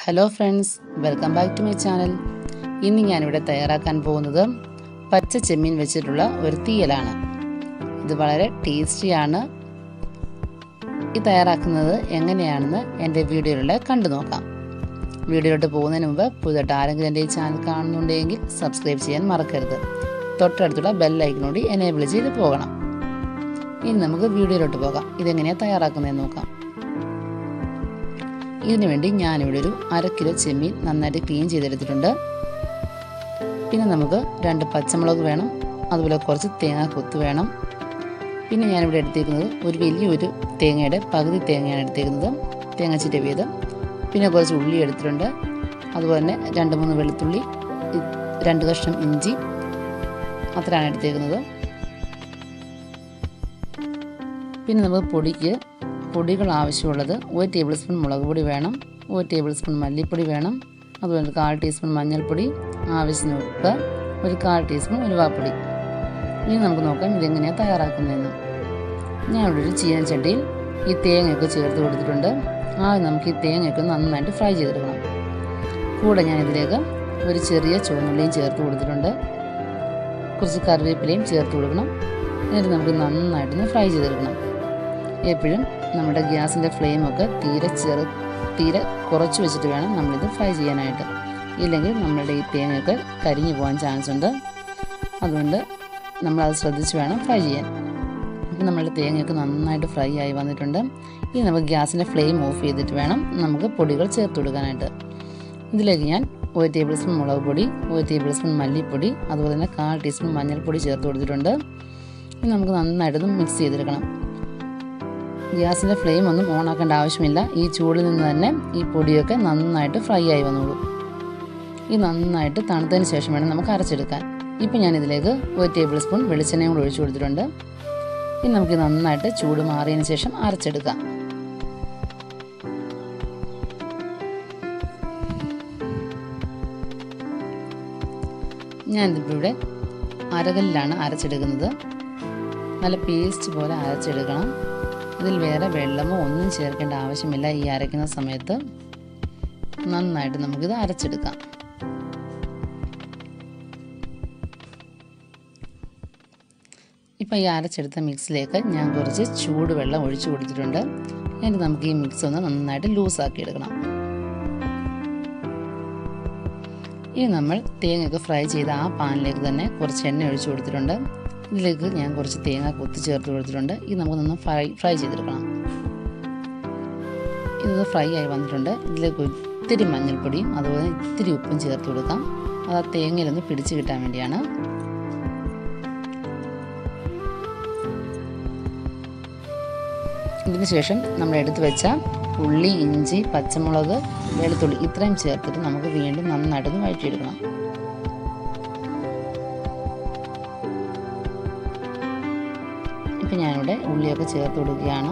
hello friends welcome back to my channel ഇന്ന് ഞാനിവിടെ തയ്യാറാക്കാൻ പോകുന്നത് പച്ച ചെമ്മീൻ വെച്ചിട്ടുള്ള ഒരു തീയലാണ് ഇത് വളരെ ടേസ്റ്റിയാണ് ഇത് തയ്യാറാക്കുന്നത് എങ്ങനെയാണെന്ന് എൻ്റെ വീഡിയോയിലൂടെ കണ്ടു നോക്കാം വീഡിയോയിലോട്ട് പോകുന്നതിന് മുമ്പ് പുതുതായിട്ട് ആരെങ്കിലും എൻ്റെ ഈ ചാനൽ കാണുന്നുണ്ടെങ്കിൽ സബ്സ്ക്രൈബ് ചെയ്യാൻ മറക്കരുത് തൊട്ടടുത്തുള്ള ബെല്ലൈക്കനോട് എനേബിൾ ചെയ്ത് പോകണം ഇനി നമുക്ക് വീഡിയോയിലോട്ട് പോകാം ഇതെങ്ങനെയാണ് തയ്യാറാക്കുന്നതെന്ന് നോക്കാം ഇതിനു വേണ്ടി ഞാനിവിടെ ഒരു അര കിലോ ചെമ്മീൻ നന്നായിട്ട് ക്ലീൻ ചെയ്തെടുത്തിട്ടുണ്ട് പിന്നെ നമുക്ക് രണ്ട് പച്ചമുളക് വേണം അതുപോലെ കുറച്ച് തേങ്ങ കൊത്ത് വേണം പിന്നെ ഞാനിവിടെ എടുത്തേക്കുന്നത് ഒരു വലിയൊരു തേങ്ങയുടെ പകുതി തേങ്ങയാണ് എടുത്തേക്കുന്നത് തേങ്ങ ചിരവിയത് പിന്നെ കുറച്ച് ഉള്ളി എടുത്തിട്ടുണ്ട് അതുപോലെ തന്നെ രണ്ട് മൂന്ന് വെളുത്തുള്ളി രണ്ട് കഷ്ണം ഇഞ്ചി അത്രയാണ് എടുത്തേക്കുന്നത് പിന്നെ നമുക്ക് പൊടിക്ക് പൊടികൾ ആവശ്യമുള്ളത് ഒരു ടേബിൾ സ്പൂൺ മുളക് പൊടി വേണം ഒരു ടേബിൾ സ്പൂൺ മല്ലിപ്പൊടി വേണം അതുപോലെ ഒരു കാൽ ടീസ്പൂൺ മഞ്ഞൾപ്പൊടി ആവശ്യത്തിന് ഉപ്പ് ഒരു കാൽ ടീസ്പൂൺ ഉലുവാപ്പൊടി ഇനി നമുക്ക് നോക്കാം ഇതെങ്ങനെയാണ് തയ്യാറാക്കുന്നതെന്ന് ഞാൻ ഇവിടെ ഒരു ചീനച്ചട്ടിയിൽ ഈ തേങ്ങയൊക്കെ ചേർത്ത് കൊടുത്തിട്ടുണ്ട് ആദ്യം നമുക്ക് ഈ തേങ്ങയൊക്കെ നന്നായിട്ട് ഫ്രൈ ചെയ്തെടുക്കണം കൂടെ ഞാൻ ഇതിലേക്ക് ഒരു ചെറിയ ചുവന്നുള്ളിയും ചേർത്ത് കൊടുത്തിട്ടുണ്ട് കുറച്ച് കറിവേപ്പിലയും ചേർത്ത് കൊടുക്കണം എന്നിട്ട് നമുക്ക് നന്നായിട്ടൊന്ന് ഫ്രൈ ചെയ്തെടുക്കണം എപ്പോഴും നമ്മുടെ ഗ്യാസിൻ്റെ ഫ്ലെയിമൊക്കെ തീരെ ചെറു തീരെ കുറച്ച് വെച്ചിട്ട് വേണം നമ്മളിത് ഫ്രൈ ചെയ്യാനായിട്ട് ഇല്ലെങ്കിൽ നമ്മളുടെ ഈ തേങ്ങയൊക്കെ കരിഞ്ഞു പോകാൻ ചാൻസ് ഉണ്ട് അതുകൊണ്ട് നമ്മളത് ശ്രദ്ധിച്ച് വേണം ഫ്രൈ ചെയ്യാൻ ഇപ്പം നമ്മളുടെ തേങ്ങയൊക്കെ നന്നായിട്ട് ഫ്രൈ ആയി വന്നിട്ടുണ്ട് ഇനി നമുക്ക് ഗ്യാസിൻ്റെ ഫ്ലെയിം ഓഫ് ചെയ്തിട്ട് വേണം നമുക്ക് പൊടികൾ ചേർത്ത് കൊടുക്കാനായിട്ട് ഇതിലേക്ക് ഞാൻ ഒരു ടേബിൾ സ്പൂൺ മുളക് പൊടി ഒരു ടേബിൾ സ്പൂൺ മല്ലിപ്പൊടി അതുപോലെ തന്നെ കാൽ ടീസ്പൂൺ മഞ്ഞൾപ്പൊടി ചേർത്ത് കൊടുത്തിട്ടുണ്ട് ഇനി നമുക്ക് നന്നായിട്ടൊന്ന് മിക്സ് ചെയ്തെടുക്കണം ഗ്യാസിൻ്റെ ഫ്ലെയിം ഒന്നും ഓൺ ആക്കേണ്ട ആവശ്യമില്ല ഈ ചൂടിൽ നിന്ന് തന്നെ ഈ പൊടിയൊക്കെ നന്നായിട്ട് ഫ്രൈ ആയി വന്നോളൂ ഈ നന്നായിട്ട് തണുത്തതിന് ശേഷം വേണം നമുക്ക് അരച്ചെടുക്കാൻ ഇപ്പം ഞാൻ ഇതിലേക്ക് ഒരു ടേബിൾ സ്പൂൺ വെളിച്ചെണ്ണയും കൂടി ഒഴിച്ചു കൊടുത്തിട്ടുണ്ട് ഇനി നമുക്ക് നന്നായിട്ട് ചൂട് മാറിയതിന് ശേഷം അരച്ചെടുക്കാം ഞാനിതിപ്പോൾ ഇവിടെ അരകല്ലിലാണ് അരച്ചെടുക്കുന്നത് നല്ല പേസ്റ്റ് പോലെ അരച്ചെടുക്കണം ഇതിൽ വേറെ വെള്ളമോ ഒന്നും ചേർക്കേണ്ട ആവശ്യമില്ല ഈ അരയ്ക്കുന്ന സമയത്ത് നന്നായിട്ട് നമുക്കിത് അരച്ചെടുക്കാം ഇപ്പം ഈ അരച്ചെടുത്ത മിക്സിലേക്ക് ഞാൻ കുറച്ച് ചൂടുവെള്ളം ഒഴിച്ചു കൊടുത്തിട്ടുണ്ട് എന്നിട്ട് നമുക്ക് ഈ മിക്സ് ഒന്ന് നന്നായിട്ട് ലൂസാക്കി എടുക്കണം ഇനി നമ്മൾ തേങ്ങയൊക്കെ ഫ്രൈ ചെയ്ത ആ പാനിലേക്ക് തന്നെ കുറച്ച് എണ്ണ ഒഴിച്ചു കൊടുത്തിട്ടുണ്ട് ഇതിലേക്ക് ഞാൻ കുറച്ച് തേങ്ങ കൊത്തി ചേർത്ത് കൊടുത്തിട്ടുണ്ട് ഇത് നമുക്ക് നന്ന് ഫ്രൈ ഫ്രൈ ചെയ്തെടുക്കണം ഇത് ഫ്രൈ ആയി വന്നിട്ടുണ്ട് ഇതിലേക്ക് ഇത്തിരി മഞ്ഞൾപ്പൊടിയും അതുപോലെ ഇത്തിരി ഉപ്പും ചേർത്ത് കൊടുക്കാം അത് ആ തേങ്ങയിലൊന്ന് പിടിച്ച് കിട്ടാൻ വേണ്ടിയാണ് ഇതിന് ശേഷം നമ്മൾ എടുത്തു വെച്ച ഉള്ളി ഇഞ്ചി പച്ചമുളക് വെളുത്തുള്ളി ഇത്രയും ചേർത്തിട്ട് നമുക്ക് വീണ്ടും നന്നായിട്ടൊന്ന് വഴറ്റിയെടുക്കണം ഇപ്പം ഞാനിവിടെ ഉള്ളിയൊക്കെ ചേർത്ത് കൊടുക്കുകയാണ്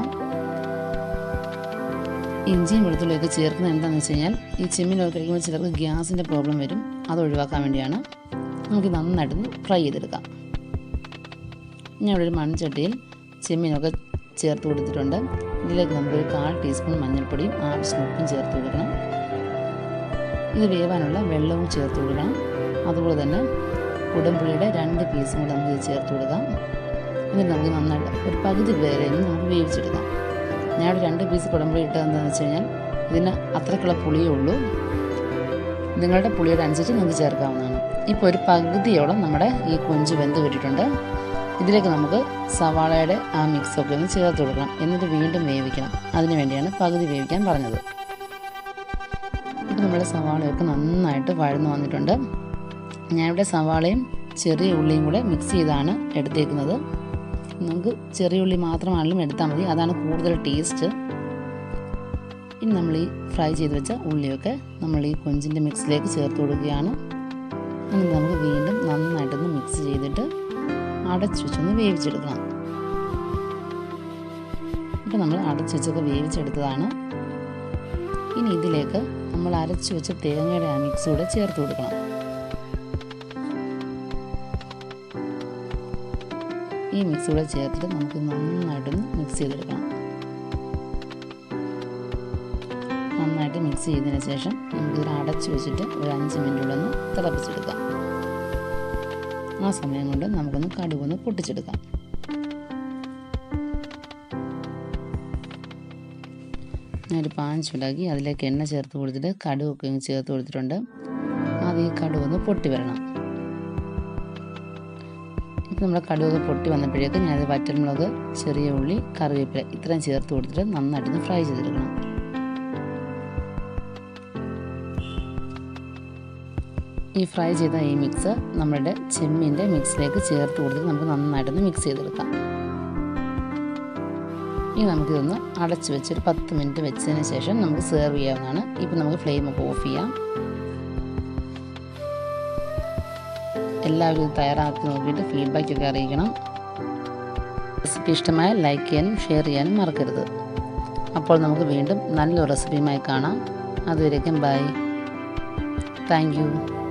ഇഞ്ചിയും വെളുത്തുള്ളിയൊക്കെ ചേർക്കുന്നത് എന്താണെന്ന് വെച്ച് കഴിഞ്ഞാൽ ഈ ചെമ്മീനൊക്കെ കഴിക്കുമ്പോൾ ചിലർക്ക് ഗ്യാസിൻ്റെ പ്രോബ്ലം വരും അത് ഒഴിവാക്കാൻ വേണ്ടിയാണ് നമുക്ക് നന്നായിട്ടൊന്ന് ഫ്രൈ ചെയ്തെടുക്കാം ഞാൻ ഇവിടെ ഒരു മൺചട്ടിയിൽ ചെമ്മീനൊക്കെ ചേർത്ത് കൊടുത്തിട്ടുണ്ട് ഇതിലേക്ക് നമുക്കൊരു കാൽ ടീസ്പൂൺ മഞ്ഞൾപ്പൊടിയും ആവശ്യത്തിന് ഉപ്പും ചേർത്ത് കൊടുക്കണം ഇത് വേവാനുള്ള വെള്ളവും ചേർത്ത് കൊടുക്കണം അതുപോലെ തന്നെ കുടംപുളിയുടെ രണ്ട് പീസും കൂടെ നമുക്ക് ചേർത്ത് കൊടുക്കാം എന്നിട്ട് നമുക്ക് നന്നായിട്ട് ഒരു പകുതി വരെ നമുക്ക് വേവിച്ചെടുക്കാം ഞാൻ ഒരു രണ്ട് പീസ് കുടംപുളി ഇട്ടത് എന്താണെന്ന് വെച്ച് കഴിഞ്ഞാൽ ഇതിന് അത്രക്കുള്ള പുളിയേ ഉള്ളൂ നിങ്ങളുടെ പുളിയുടെ അനുസരിച്ച് നിങ്ങൾക്ക് ചേർക്കാവുന്നതാണ് ഇപ്പോൾ ഒരു പകുതിയോളം നമ്മുടെ ഈ കൊഞ്ച് വെന്ത് കിട്ടിയിട്ടുണ്ട് ഇതിലേക്ക് നമുക്ക് സവാളയുടെ ആ മിക്സൊക്കെ ഒന്ന് ചേർത്ത് കൊടുക്കണം എന്നിട്ട് വീണ്ടും വേവിക്കണം അതിന് വേണ്ടിയാണ് പകുതി വേവിക്കാൻ പറഞ്ഞത് ഇപ്പം നമ്മുടെ സവാളയൊക്കെ നന്നായിട്ട് വഴന്നു വന്നിട്ടുണ്ട് ഞാനിവിടെ സവാളയും ചെറിയ ഉള്ളിയും കൂടെ മിക്സ് ചെയ്താണ് എടുത്തേക്കുന്നത് നമുക്ക് ചെറിയ ഉള്ളി മാത്രമാണെങ്കിലും എടുത്താൽ മതി അതാണ് കൂടുതൽ ടേസ്റ്റ് ഇനി നമ്മൾ ഈ ഫ്രൈ ചെയ്ത് വെച്ച ഉള്ളിയൊക്കെ നമ്മൾ ഈ കൊഞ്ചിൻ്റെ മിക്സിലേക്ക് ചേർത്ത് കൊടുക്കുകയാണ് എന്നിട്ട് നമുക്ക് വീണ്ടും നന്നായിട്ടൊന്ന് മിക്സ് ചെയ്തിട്ട് അടച്ചു വെച്ചൊന്ന് വേവിച്ചെടുക്കണം ഇപ്പം നമ്മൾ അടച്ചു വെച്ചൊക്കെ വേവിച്ചെടുത്തതാണ് ഇനി ഇതിലേക്ക് നമ്മൾ അരച്ചു വെച്ച തേങ്ങയുടെ ആ മിക്സ് കൂടെ ചേർത്ത് കൊടുക്കണം ഈ മിക്സ് കൂടെ ചേർത്തിട്ട് നമുക്ക് നന്നായിട്ടൊന്ന് മിക്സ് ചെയ്തെടുക്കണം നന്നായിട്ട് നന്നായിട്ട് മിക്സ് ചെയ്തതിന് ശേഷം നമുക്കിതിൽ അടച്ച് വെച്ചിട്ട് ഒരു അഞ്ച് മിനിറ്റോടൊന്ന് തിളപ്പിച്ചെടുക്കാം ആ സമയം കൊണ്ട് നമുക്കൊന്ന് കടുകൊന്ന് പൊട്ടിച്ചെടുക്കാം ഞാനൊരു പാൻ ചൂടാക്കി അതിലേക്ക് എണ്ണ ചേർത്ത് കൊടുത്തിട്ട് കടുകൊക്കെ ചേർത്ത് കൊടുത്തിട്ടുണ്ട് അത് ഈ കടുകൊന്ന് പൊട്ടി വരണം ഇപ്പം നമ്മുടെ കടുകൊക്കെ പൊട്ടി വന്നപ്പോഴേക്കും ഞാനത് വറ്റൽമുളക് ചെറിയ ഉള്ളി കറിവേപ്പില ഇത്രയും ചേർത്ത് കൊടുത്തിട്ട് നന്നായിട്ടൊന്ന് ഫ്രൈ ചെയ്തെടുക്കണം ഈ ഫ്രൈ ചെയ്ത ഈ മിക്സ് നമ്മുടെ ചെമ്മീൻ്റെ മിക്സിലേക്ക് ചേർത്ത് കൊടുത്തിട്ട് നമുക്ക് നന്നായിട്ടൊന്ന് മിക്സ് ചെയ്തെടുക്കാം ഇനി നമുക്കിതൊന്ന് അടച്ച് വെച്ച് ഒരു പത്ത് മിനിറ്റ് വെച്ചതിന് ശേഷം നമുക്ക് സെർവ് ചെയ്യാവുന്നതാണ് ഇപ്പം നമുക്ക് ഫ്ലെയിം ഒക്കെ ഓഫ് ചെയ്യാം എല്ലാവരും ഇത് തയ്യാറാക്കി നോക്കിയിട്ട് ഫീഡ്ബാക്കൊക്കെ അറിയിക്കണം റെസിപ്പി ഇഷ്ടമായ ലൈക്ക് ചെയ്യാനും ഷെയർ ചെയ്യാനും മറക്കരുത് അപ്പോൾ നമുക്ക് വീണ്ടും നല്ലൊരു റെസിപ്പിയുമായി കാണാം അതുവരേക്കും ബൈ താങ്ക് യു